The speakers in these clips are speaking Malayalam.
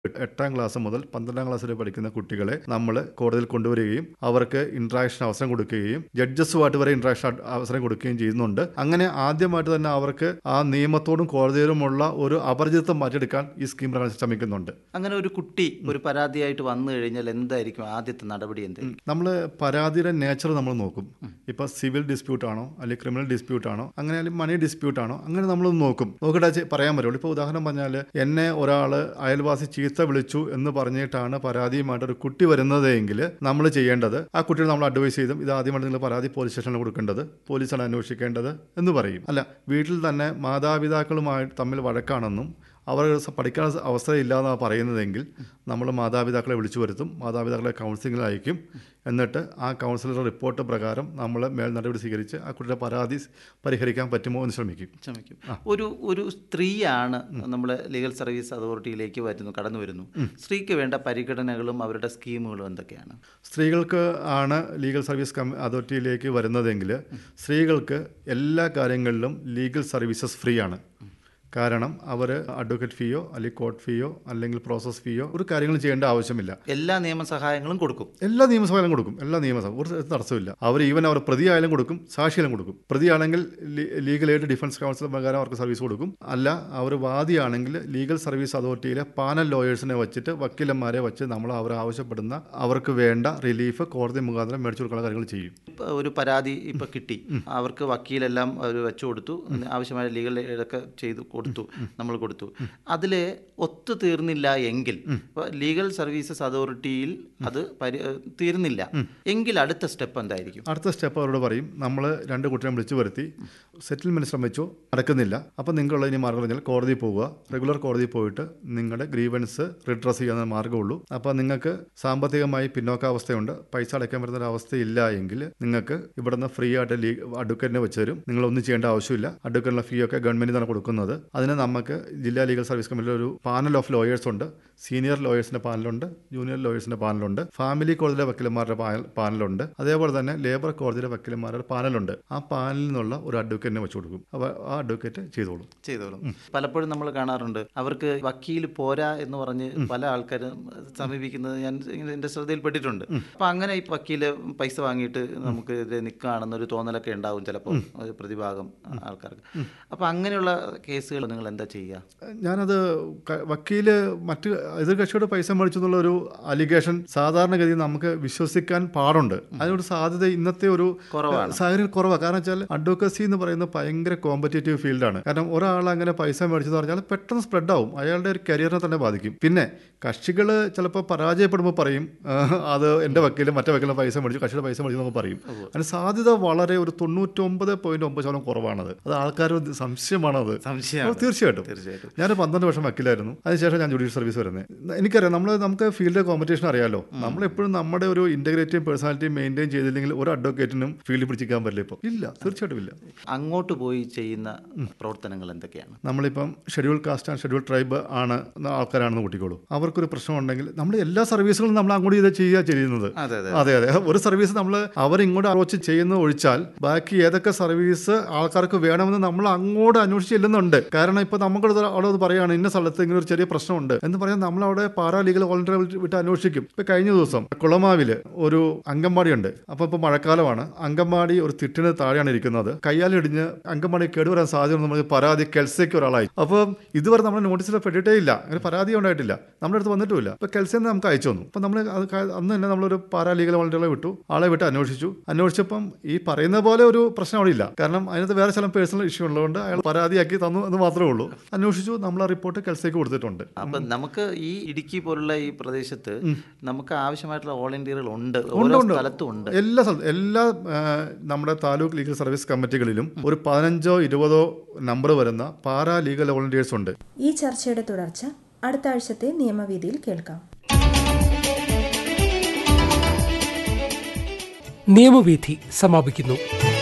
എട്ടാം ക്ലാസ് മുതൽ പന്ത്രണ്ടാം ക്ലാസ് വരെ പഠിക്കുന്ന കുട്ടികളെ നമ്മൾ കോടതിയിൽ കൊണ്ടുവരികയും അവർക്ക് ഇൻട്രാക്ഷൻ അവസരം കൊടുക്കുകയും ജഡ്ജസുമായിട്ട് വരെ ഇൻട്രാക്ഷൻ അവസരം കൊടുക്കുകയും ചെയ്യുന്നുണ്ട് അങ്ങനെ ആദ്യമായിട്ട് തന്നെ അവർക്ക് ആ നിയമത്തോടും കോടതിയിലുമുള്ള ഒരു അപരിചിതത്വം മാറ്റിയെടുക്കാൻ ഈ സ്കീം പ്രകാരം ശ്രമിക്കുന്നുണ്ട് അങ്ങനെ ഒരു കുട്ടി ഒരു പരാതിയായിട്ട് വന്നു കഴിഞ്ഞാൽ എന്തായിരിക്കും ആദ്യത്തെ നടപടി എന്തായിരിക്കും നമ്മൾ പരാതിയുടെ നേച്ചർ നമ്മൾ നോക്കും ഇപ്പൊ സിവിൽ ഡിസ്പ്യൂട്ട് ആണോ അല്ലെങ്കിൽ ക്രിമിനൽ ഡിസ്പ്യൂട്ട് ആണോ അങ്ങനെ അല്ലെങ്കിൽ മണി ഡിസ്പ്യൂട്ട് ആണോ അങ്ങനെ നമ്മൾ നോക്കും നോക്കിയിട്ട് ചെ- പറയാൻ പറ്റുള്ളൂ ഇപ്പോൾ ഉദാഹരണം പറഞ്ഞാൽ എന്നെ ഒരാൾ അയൽവാസി ചീത്ത വിളിച്ചു എന്ന് പറഞ്ഞിട്ടാണ് പരാതിയുമായിട്ട് ഒരു കുട്ടി വരുന്നതെങ്കിൽ നമ്മൾ ചെയ്യേണ്ടത് ആ കുട്ടിയെ നമ്മൾ അഡ്വൈസ് ചെയ്തും ഇത് ആദ്യമായിട്ട് നിങ്ങൾ പരാതി പോലീസ് സ്റ്റേഷനിൽ കൊടുക്കേണ്ടത് പോലീസാണ് അന്വേഷിക്കേണ്ടത് എന്ന് പറയും അല്ല വീട്ടിൽ തന്നെ മാതാപിതാക്കളുമായി തമ്മിൽ വഴക്കാണെന്നും അവർ സ- പഠിക്കാൻ അവസരമില്ലാന്നാണ് പറയുന്നതെങ്കിൽ നമ്മൾ മാതാപിതാക്കളെ വിളിച്ചു വരുത്തും മാതാപിതാക്കളെ കൗൺസിലിംഗിൽ അയക്കും എന്നിട്ട് ആ കൗൺസിലറുടെ റിപ്പോർട്ട് പ്രകാരം നമ്മൾ മേൽ നടപടി സ്വീകരിച്ച് ആ കുട്ടിയുടെ പരാതി സ് പരിഹരിക്കാൻ പറ്റുമോ എന്ന് ശ്രമിക്കും ക്ഷമിക്കും ഒരു ഒരു സ്ത്രീയാണ് നമ്മൾ ലീഗൽ സർവീസ് അതോറിറ്റിയിലേക്ക് വരുന്നു കടന്നു വരുന്നു സ്ത്രീക്ക് വേണ്ട പരിഗണനകളും അവരുടെ സ്കീമുകളും എന്തൊക്കെയാണ് സ്ത്രീകൾക്ക് ആണ് ലീഗൽ സർവീസ് കം അതോറിറ്റിയിലേക്ക് വരുന്നതെങ്കിൽ സ്ത്രീകൾക്ക് എല്ലാ കാര്യങ്ങളിലും ലീഗൽ സർവീസസ് ഫ്രീ ആണ് കാരണം അവർ അഡ്വക്കേറ്റ് ഫീയോ അല്ലെങ്കിൽ കോർട്ട് ഫീയോ അല്ലെങ്കിൽ പ്രോസസ് ഫീയോ ഒരു കാര്യങ്ങളും ചെയ്യേണ്ട ആവശ്യമില്ല എല്ലാ നിയമസഹായങ്ങളും കൊടുക്കും എല്ലാ നിയമസഭയിലും കൊടുക്കും എല്ലാ നിയമസഭ ഒരു തടസ്സമില്ല അവർ ഈവൻ അവർ പ്രതിയായാലും കൊടുക്കും സാക്ഷിയാലും കൊടുക്കും പ്രതിയാണെങ്കിൽ ലീഗൽ എയ്ഡ് ഡിഫൻസ് കൗൺസിൽ പ്രകാരം അവർക്ക് സർവീസ് കൊടുക്കും അല്ല അവർ വാദിയാണെങ്കിൽ ലീഗൽ സർവീസ് അതോറിറ്റിയിലെ പാനൽ ലോയേഴ്സിനെ വെച്ചിട്ട് വക്കീലന്മാരെ വെച്ച് നമ്മൾ അവർ ആവശ്യപ്പെടുന്ന അവർക്ക് വേണ്ട റിലീഫ് കോടതി മുഖാന്തരം മേടിച്ചു കൊടുക്കുന്ന കാര്യങ്ങൾ ചെയ്യും ഇപ്പൊ ഒരു പരാതി ഇപ്പൊ കിട്ടി അവർക്ക് വക്കീലെല്ലാം അവർ വെച്ചു കൊടുത്തു ആവശ്യമായ ലീഗൽ ഇതൊക്കെ ചെയ്തു കൊടുത്തു നമ്മൾ കൊടുത്തു അതിൽ ഒത്തു തീർന്നില്ല എങ്കിൽ ഇപ്പൊ ലീഗൽ സർവീസസ് അതോറിറ്റിയിൽ അത് പരി തീർന്നില്ല എങ്കിൽ അടുത്ത സ്റ്റെപ്പ് എന്തായിരിക്കും അടുത്ത സ്റ്റെപ്പ് അവരോട് പറയും നമ്മൾ രണ്ട് കുട്ടികളെ വിളിച്ചു വരുത്തി സെറ്റിൽമെന്റ് ശ്രമിച്ചു നടക്കുന്നില്ല അപ്പം നിങ്ങളുള്ള ഇനി മാർഗം പറഞ്ഞാൽ കോടതി പോവുക റെഗുലർ കോടതി പോയിട്ട് നിങ്ങളുടെ ഗ്രീവൻസ് റിഡ്രസ് ചെയ്യാവുന്ന മാർഗ്ഗമുള്ളൂ അപ്പോൾ നിങ്ങൾക്ക് സാമ്പത്തികമായി പിന്നോക്കാവസ്ഥയുണ്ട് പൈസ അടയ്ക്കാൻ പറ്റുന്ന ഒരു അവസ്ഥയില്ല എങ്കിൽ നിങ്ങൾക്ക് ഇവിടുന്ന് ഫ്രീ ആയിട്ട് ലീ അഡ്വക്കേറ്റിനെ വെച്ച് തരും നിങ്ങൾ ഒന്നും ചെയ്യേണ്ട ആവശ്യമില്ല അഡ്വക്കേറ്റിനുള്ള ഫീ ഒക്കെ ഗവൺമെന്റിൽ നിന്നാണ് കൊടുക്കുന്നത് അതിന് നമുക്ക് ജില്ലാ ലീഗൽ സർവീസ് കമ്മിറ്റിയിൽ ഒരു പാനൽ ഓഫ് ലോയേഴ്സ് ഉണ്ട് സീനിയർ ലോയേഴ്സിന്റെ പാനലുണ്ട് ജൂനിയർ ലോയേഴ്സിന്റെ പാനലുണ്ട് ഫാമിലി കോടതിയിലെ വക്കീലന്മാരുടെ പാനൽ- പാനലുണ്ട് അതേപോലെ തന്നെ ലേബർ കോടതിയിലെ വക്കീലന്മാരുടെ പാനലുണ്ട് ആ പാനലിൽ നിന്നുള്ള ഒരു അഡ്വക്കേറ്റിനെ വെച്ച് കൊടുക്കും അപ്പോൾ ആ അഡ്വക്കേറ്റ് ചെയ്തോളും ചെയ്തോളും പലപ്പോഴും നമ്മൾ കാണാറുണ്ട് അവർക്ക് വക്കീൽ പോരാ എന്ന് പറഞ്ഞ് പല ആൾക്കാരും സമീപിക്കുന്നത് ഞാൻ ഇങ്ങനെ എൻ്റെ ശ്രദ്ധയിൽപ്പെട്ടിട്ടുണ്ട് അപ്പം അങ്ങനെ ഈ വക്കീല് പൈസ വാങ്ങിയിട്ട് നമുക്ക് ഇത് നിൽക്കുകയാണെന്നൊരു തോന്നലൊക്കെ ഉണ്ടാവും ചിലപ്പോൾ ഒരു പ്രതിഭാഗം ആൾക്കാർക്ക് അപ്പം അങ്ങനെയുള്ള കേസുകൾ നിങ്ങൾ എന്താ ചെയ്യുക ഞാനത് ക- വക്കീല് മറ്റ് എതിർ കക്ഷിയോട് പൈസ മേടിച്ചു എന്നുള്ള ഒരു അലിഗേഷൻ സാധാരണഗതിയിൽ നമുക്ക് വിശ്വസിക്കാൻ പാടുണ്ട് അതിനൊരു സാധ്യത ഇന്നത്തെ ഒരു കുറവാണ്. സാഹചര്യം കുറവാണ് കാരണം വെച്ചാൽ അഡ്വക്കസി എന്ന് പറയുന്നത് ഭയങ്കര കോമ്പറ്റേറ്റീവ് ഫീൽഡാണ് കാരണം ഒരാൾ അങ്ങനെ പൈസ മേടിച്ചെന്ന് പറഞ്ഞാൽ പെട്ടെന്ന് സ്പ്രെഡ് ആവും അയാളുടെ ഒരു കരിയറിനെ തന്നെ ബാധിക്കും പിന്നെ കക്ഷികൾ ചിലപ്പോൾ പരാജയപ്പെടുമ്പോൾ പറയും "ആ, അത് എൻ്റെ വക്കീലും മറ്റേ വക്കീലും പൈസ മേടിച്ചു കക്ഷിയുടെ പൈസ മേടിച്ചു എന്നൊക്കെ പറയും അതിന് സാധ്യത വളരെ ഒരു തൊണ്ണൂറ്റൊമ്പത് പോയിന്റ് ഒമ്പത് ശതമാനം കുറവാണത് അത് ആൾക്കാരുടെ സംശയമാണത് സംശയമാണ്. ഓ, തീർച്ചയായിട്ടും തീർച്ചയായിട്ടും ഞാൻ പന്ത്രണ്ട് വർഷം വക്കീലായിരുന്നു അതിനുശേഷം ഞാൻ ജുഡീഷ്യൽ സർവീസ് വരുന്നത് എനിക്കറിയാം നമ്മൾ നമുക്ക് ഫീൽഡ് കോമ്പറ്റീഷൻ അറിയാലോ നമ്മളെപ്പോഴും നമ്മുടെ ഒരു ഇന്റഗ്രേറ്റീവ് പേഴ്സണാലിറ്റി മെയിൻറ്റെയിൻ ചെയ്തില്ലെങ്കിൽ ഒരു അഡ്വക്കേറ്റിനും ഫീൽഡിൽ പിടിച്ചിരിക്കാൻ പറ്റില്ല ഇപ്പോൾ ഇല്ല തീർച്ചയായിട്ടും ഇല്ല അങ്ങോട്ട് പോയി ചെയ്യുന്ന പ്രവർത്തനങ്ങൾ എന്തൊക്കെയാണ് നമ്മളിപ്പം schedule caste and schedule tribe ആണ് ആൾക്കാരാണെന്ന് കൂട്ടിക്കോളൂ അവർക്കൊരു പ്രശ്നം ഉണ്ടെങ്കിൽ നമ്മൾ എല്ലാ സർവീസുകളും നമ്മൾ അങ്ങോട്ട് ചെയ്ത് ചെയ്യുക ചെയ്യുന്നത് അതെ അതെ അതെ അതെ ഒരു സർവീസ് നമ്മൾ അവരിങ്ങോട്ട് അപ്രോച്ച് ചെയ്യുന്നത് ഒഴിച്ചാൽ ബാക്കി ഏതൊക്കെ സർവീസ് ആൾക്കാർക്ക് വേണമെന്ന് നമ്മൾ അങ്ങോട്ട് അന്വേഷിച്ച് ചെല്ലുന്നുണ്ട് കാരണം ഇപ്പൊ നമുക്ക് അവിടെ ഒന്ന് പറയുകയാണ് ഇന്ന സ്ഥലത്ത് ഇങ്ങനെ ഒരു ചെറിയ പ്രശ്നമുണ്ട് എന്ന് പറയാൻ നമ്മൾ അവിടെ പാരാ ലീഗൽ വോളണ്ടിയർ വിട്ട് അന്വേഷിക്കും ഇപ്പൊ കഴിഞ്ഞ ദിവസം കുളമാവില് ഒരു അങ്കൻവാടി ഉണ്ട് അപ്പൊ ഇപ്പൊ മഴക്കാലമാണ് അങ്കൻവാടി ഒരു തിട്ടിന് താഴെയാണ് ഇരിക്കുന്നത് കയ്യാലിടിഞ്ഞ് അങ്കൻവാടി കേടുവരാൻ സാധ്യത നമ്മൾ പരാതി കെൽസയ്ക്ക് ഒരാളായി അപ്പം ഇതുവരെ നമ്മൾ നോട്ടീസിൽ പെട്ടിട്ടേ ഇല്ല അങ്ങനെ പരാതി ഉണ്ടായിട്ടില്ല നമ്മുടെ അടുത്ത് വന്നിട്ടുമില്ല ഇപ്പൊ കെൽസയിൽ നമുക്ക് അയച്ചു തന്നു അപ്പൊ നമ്മൾ അത് ക- അന്ന് തന്നെ നമ്മളൊരു പാരാ ലീഗൽ വോളണ്ടിയറെ വിട്ടു ആളെ വിട്ട് അന്വേഷിച്ചു അന്വേഷിച്ചപ്പം ഈ പറയുന്ന പോലെ ഒരു പ്രശ്നം അവിടെ ഇല്ല കാരണം അതിനകത്ത് വേറെ ചില പേഴ്സണൽ ഇഷ്യൂ ഉള്ളതുകൊണ്ട് അയാൾ പരാതിയാക്കി തന്നു എന്ന് മാത്രമേ ഉള്ളൂ അന്വേഷിച്ചു നമ്മൾ ആ റിപ്പോർട്ട് കെൽസയ്ക്ക് കൊടുത്തിട്ടുണ്ട് അപ്പൊ നമുക്ക് ഈ ഇടുക്കി പോലുള്ള ഈ പ്രദേശത്ത് നമുക്ക് ആവശ്യമായിട്ടുള്ള വോളണ്ടിയറുകൾ ഉണ്ട് ഉണ്ട്, ഓരോ ഉണ്ട്. സ്ഥലത്തും ഉണ്ട് എല്ലാ സ്ഥലത്തും എല്ലാ ആ, നമ്മുടെ താലൂക്ക് ലീഗൽ സർവീസ് കമ്മിറ്റികളിലും ഒരു പതിനഞ്ചോ ഇരുപതോ നമ്പർ വരുന്ന പാരാ ലീഗൽ വോളണ്ടിയേഴ്സ് ഉണ്ട് ഈ ചർച്ചയുടെ തുടർച്ച അടുത്ത ആഴ്ചത്തെ നിയമവേദിയിൽ കേൾക്കാം നിയമവീഥി സമാപിക്കുന്നു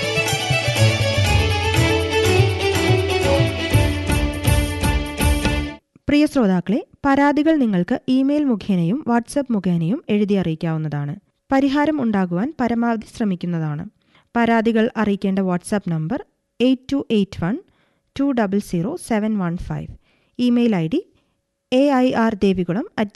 പ്രിയ ശ്രോതാക്കളെ പരാതികൾ നിങ്ങൾക്ക് ഇമെയിൽ മുഖേനയും വാട്സപ്പ് മുഖേനയും എഴുതി അറിയിക്കാവുന്നതാണ് പരിഹാരം ഉണ്ടാകുവാൻ പരമാവധി ശ്രമിക്കുന്നതാണ് പരാതികൾ അറിയിക്കേണ്ട WhatsApp number eight two eight one two double zero seven one five email I D A I R Devikulam at